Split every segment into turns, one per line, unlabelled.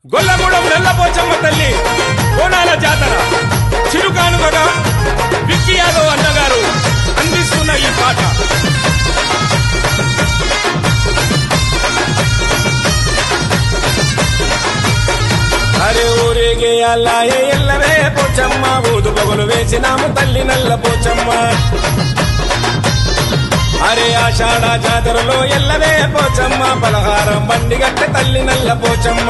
గొల్లగూడెం నెల్లపోచమ్మ తల్లి కోనాల జాతర చిరుకానుకగా విక్కీ యాదవ్ అన్నగారు అందిస్తున్న ఈ పాట అరే ఊరేగే అల్లాయే ఎల్లవే పోచమ్మ ఊదు పొగలు వేసినాము తల్లి నల్ల పోచమ్మ అరే ఆషాఢ జాతరలో ఎల్లవే పోచమ్మ పలహారం బండి గట్టె తల్లి నల్ల పోచమ్మ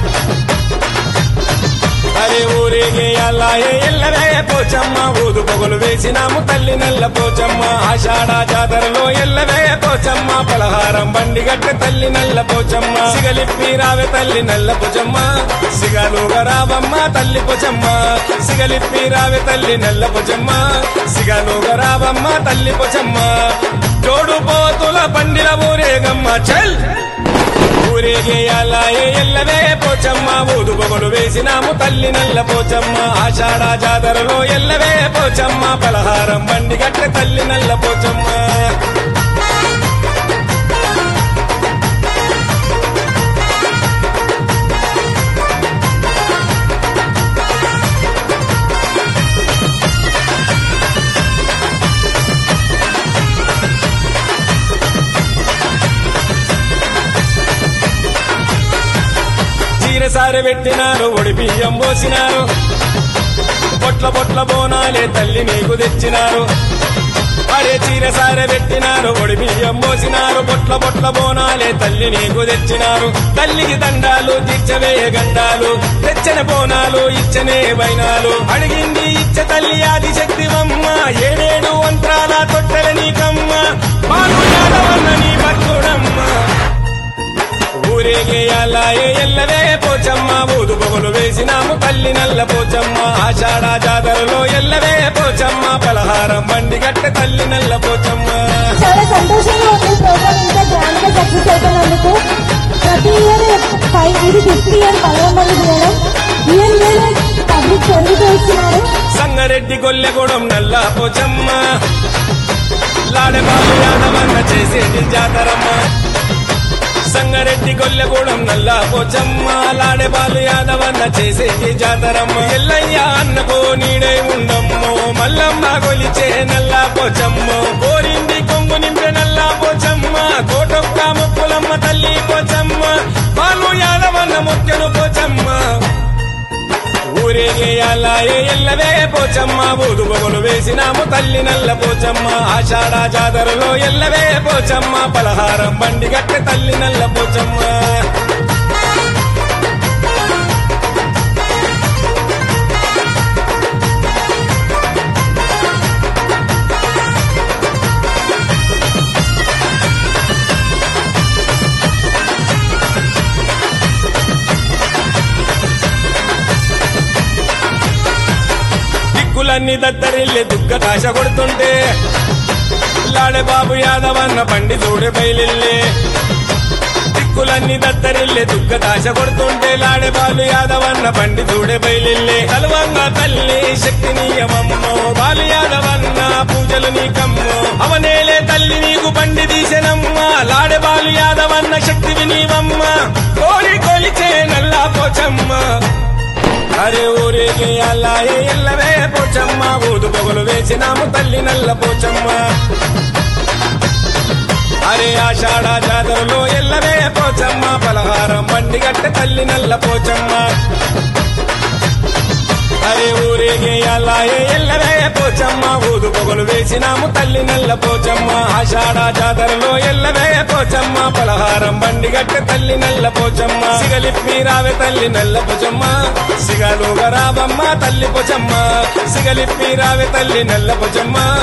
అరే ఊరేగే అల్లాయే ఎల్లవే పోచమ్మ ఊదు పొగలు వేసినాము తల్లి నల్ల పోచమ్మ ఆషాఢ జాతరలో ఎల్లవే పోచమ్మ పలహారం బండి గట్టె తల్లి నల్ల పోచమ్మ సిగలిప్పి రావే తల్లి నల్ల పోచమ్మ సిగలుగా రావమ్మ తల్లి పోచమ్మ సిగలిప్పి రావే తల్లి నల్ల పోచమ్మ సిగలుగా రావమ్మ తల్లి పోచమ్మ జోడు పోతుల బండిల ఊరేగమ్మ చల్ ఊరేగేయాలాయే ఎల్లవే పోచమ్మ ఊదు పొగలు వేసినాము తల్లి నల్ల పోచమ్మ ఆషాఢ జాతరలో ఎల్లవే పోచమ్మ పలహారం బండి గట్టె తల్లి నల్ల పోచమ్మ చీరసారి పెట్టినారు ఒడి బియ్యం పోసినారు పొట్ల పొట్ల బోనాలే తల్లి నీకు తెచ్చినారు అరే చీరసారె పెట్టినారు ఒడి బియ్యం పోసినారు పొట్ల పొట్ల బోనాలే తల్లి నీకు తెచ్చినారు తల్లికి దండాలు తీర్చవే గండాలు తెచ్చన బోనాలు ఇచ్చనే వైనాలు అడిగింది ఇచ్చ తల్లి ఆది శక్తివమ్మ ఏడేడు వంత్రాల తొట్టెల నీకమ్మ పాలు యాదవన్న నీ భక్తుడమ్మ ఊరేగేయాలాయే ఎల్లవే పోచమ్మ ఊదు పొగలు వేసినాము తల్లి నల్ల పోచమ్మ ఆషాఢ జాతరలో ఎల్లవే పోచమ్మ పలహారం బండి గట్టె తల్లి నల్ల పోచమ్మ
చాలా సంతోషంగా ఉంది ప్రోగ్రామ్ ఇంత గ్రాండ్ గా సక్సెస్ అవుతున్నందుకు ప్రతి ఇయర్ ఫైవ్ ఇది ఫిఫ్త్ ఇయర్ పదవ మంది చేయడం ఇయర్ వేరే పబ్లిక్ సర్వీస్ ఇస్తున్నారు
సంగారెడ్డి గొల్లెగూడెం నల్ల పోచమ్మ లాడబాబు యాదవన్న చేసేది జాతరమ్మ సంగారెడ్డి గొల్లెగూడెం నల్ల పోచమ్మ లాడబాలు యాదవన్న చేసేది జాతరమ్మ ఎల్లయ్య అన్నకో నీడే ఉండమ్మో మల్లమ్మ గొలిచే నల్ల పోచమ్మ కోరింది కొంగు నింపే నల్ల పోచమ్మ కోటొక్క ముప్పులమ్మ తల్లి పోచమ్మ పాలు యాదవన్న మొక్కను పోచమ్మ ఊరేగేయాలాయే ఎల్లవే పోచమ్మ ఊదు పొగలు వేసినాము తల్లి నల్ల పోచమ్మ ఆషాఢ జాతరలో ఎల్లవే పోచమ్మ పలహారం బండి గట్టె తల్లి నల్ల పోచమ్మ దిక్కులన్నీ దద్దరిల్లి దుగ్గ కాశ కొడుతుంటే లాడే బాబు యాదవన్న బండి చూడే బయలిల్లే దిక్కులన్నీ దద్దరిల్లి దుగ్గ దాశ కొడుతుంటే లాడే బాలు యాదవన్న బండి చూడే బయలిల్లే కలువంగా తల్లి శక్తి నీయమమ్మో బాలు యాదవన్న పూజలు నీకమ్మో అవనేలే తల్లి నీకు బండి తీసెనమ్మ లాడే బాలు యాదవన్న శక్తివి నీవమ్మ కోరి కొలిచే నల్లా పోచమ్మ అరే ఊరేగే అల్లాయే ఎల్లవే పోచమ్మ ఊదు పొగలు వేసినాము తల్లి నల్ల పోచమ్మ అరే ఆషాఢ జాతరలో ఎల్లవే పోచమ్మ పలహారం బండి గట్టె తల్లి నల్ల పోచమ్మ అరే ఊరేగే అల్లాయే ఎల్లవే పోచమ్మ ఊదు పొగలు వేసినాము తల్లి నల్ల పోచమ్మ ఆషాఢ జాతరలో ఎల్లవే పోచమ్మ పలహారం బండి గట్టె తల్లి నల్ల పోచమ్మ సిగలిప్పి రావే తల్లి నల్ల పోచమ్మ సిగలుగా రావమ్మ తల్లి పోచమ్మ సిగలిప్పి రావే తల్లి నల్ల పోచమ్మ